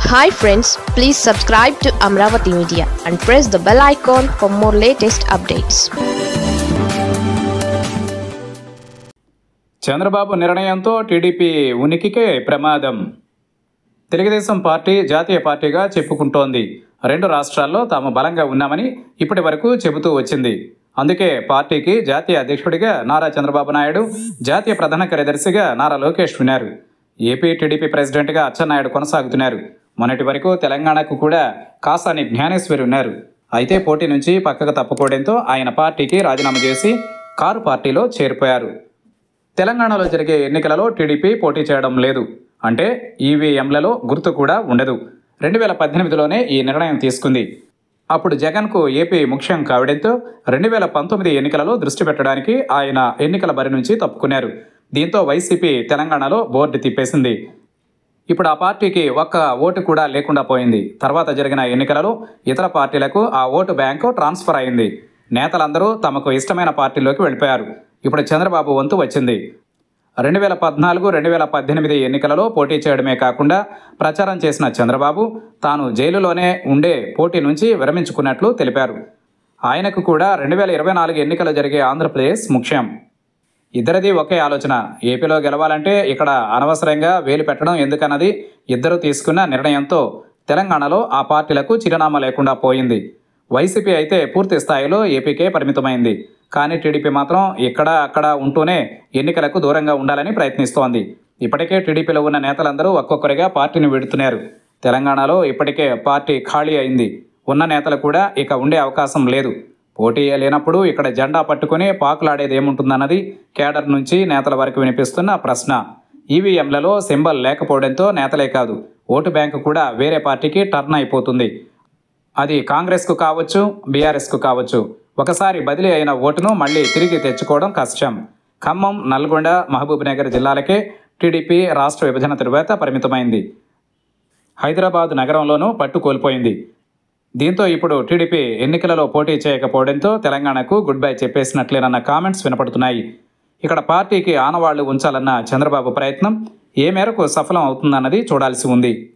hi friends please subscribe to Amaravati media and press the bell icon for more latest updates Chandrababu నిర్ణయంతో TDP ఉనికికే ప్రమాదం Telugu Desam party జాతీయ పార్టీగా చెప్పుకుంటోంది రెండు రాష్ట్రాల్లో తాము బలంగా ఉన్నామని ఇప్పటి వరకు చెబుతూ వచ్చింది అందుకే పార్టీకి జాతీయ అధ్యక్షుడిగా నారా చంద్రబాబు నాయుడు జాతీయ ప్రధాన కార్యదర్శిగా నారా లోకేష్ ఉన్నారు ఏపీ టీడీపీ ప్రెసిడెంట్గా అచ్చెన్నాయుడు కొనసాగుతున్నారు మొన్నటి వరకు తెలంగాణకు కూడా కాసాని జ్ఞానేశ్వరి ఉన్నారు అయితే పోటీ నుంచి పక్కకు తప్పుకోవడంతో ఆయన పార్టీకి రాజీనామా చేసి కారు పార్టీలో చేరిపోయారు తెలంగాణలో జరిగే ఎన్నికలలో టీడీపీ పోటీ చేయడం లేదు అంటే ఈవీఎంలలో గుర్తు కూడా ఉండదు రెండు వేల పద్దెనిమిదిలోనే ఈ నిర్ణయం తీసుకుంది అప్పుడు జగన్కు ఏపీ ముఖ్యం కావడంతో రెండు వేల పంతొమ్మిది ఎన్నికలలో దృష్టి పెట్టడానికి ఆయన ఎన్నికల బరి నుంచి తప్పుకున్నారు దీంతో వైసీపీ తెలంగాణలో బోర్డు తిప్పేసింది ఇప్పుడు ఆ పార్టీకి ఒక్క ఓటు కూడా లేకుండా పోయింది తర్వాత జరిగిన ఎన్నికలలో ఇతర పార్టీలకు ఆ ఓటు బ్యాంకు ట్రాన్స్ఫర్ అయింది నేతలందరూ తమకు ఇష్టమైన పార్టీలోకి వెళ్ళిపోయారు ఇప్పుడు చంద్రబాబు వంతు వచ్చింది రెండు వేల పద్నాలుగు రెండు వేల పద్దెనిమిది ఎన్నికలలో పోటీ చేయడమే కాకుండా ప్రచారం చేసిన చంద్రబాబు తాను జైలులోనే ఉండే పోటీ నుంచి విరమించుకున్నట్లు తెలిపారు ఆయనకు కూడా రెండు వేల ఇరవై నాలుగు ఎన్నికలు జరిగే ఆంధ్రప్రదేశ్ ముఖ్యం ఇద్దరిది ఒకే ఆలోచన ఏపీలో గెలవాలంటే ఇక్కడ అనవసరంగా వేలు పెట్టడం ఎందుకన్నది ఇద్దరు తీసుకున్న నిర్ణయంతో తెలంగాణలో ఆ పార్టీలకు చిరునామా లేకుండా పోయింది వైసీపీ అయితే పూర్తి స్థాయిలో ఏపీకే పరిమితమైంది కానీ టీడీపీ మాత్రం ఇక్కడ అక్కడ ఉంటూనే ఎన్నికలకు దూరంగా ఉండాలని ప్రయత్నిస్తోంది ఇప్పటికే టీడీపీలో ఉన్న నేతలందరూ ఒక్కొక్కరిగా పార్టీని విడుతున్నారు తెలంగాణలో ఇప్పటికే పార్టీ ఖాళీ అయింది ఉన్న నేతలు కూడా ఇక ఉండే అవకాశం లేదు పోటీ లేనప్పుడు ఇక్కడ జెండా పట్టుకుని పాకులాడేది ఏముంటుందన్నది కేడర్ నుంచి నేతల వరకు వినిపిస్తున్న ప్రశ్న ఈవీఎంలలో సింబల్ లేకపోవడంతో నేతలే కాదు ఓటు బ్యాంకు కూడా వేరే పార్టీకి టర్న్ అయిపోతుంది అది కాంగ్రెస్కు కావచ్చు బీఆర్ఎస్కు కావచ్చు ఒకసారి బదిలీ అయిన ఓటును మళ్ళీ తిరిగి తెచ్చుకోవడం కష్టం ఖమ్మం నల్గొండ మహబూబ్నగర్ జిల్లాలకే టీడీపీ రాష్ట్ర విభజన తరువాత పరిమితమైంది హైదరాబాద్ నగరంలోనూ పట్టు కోల్పోయింది దీంతో ఇప్పుడు టీడీపీ ఎన్నికలలో పోటీ చేయకపోవడంతో తెలంగాణకు గుడ్ బై చెప్పేసినట్లేనన్న కామెంట్స్ వినపడుతున్నాయి ఇక్కడ పార్టీకి ఆనవాళ్లు ఉంచాలన్న చంద్రబాబు ప్రయత్నం ఏ మేరకు సఫలం అవుతుందన్నది చూడాల్సి ఉంది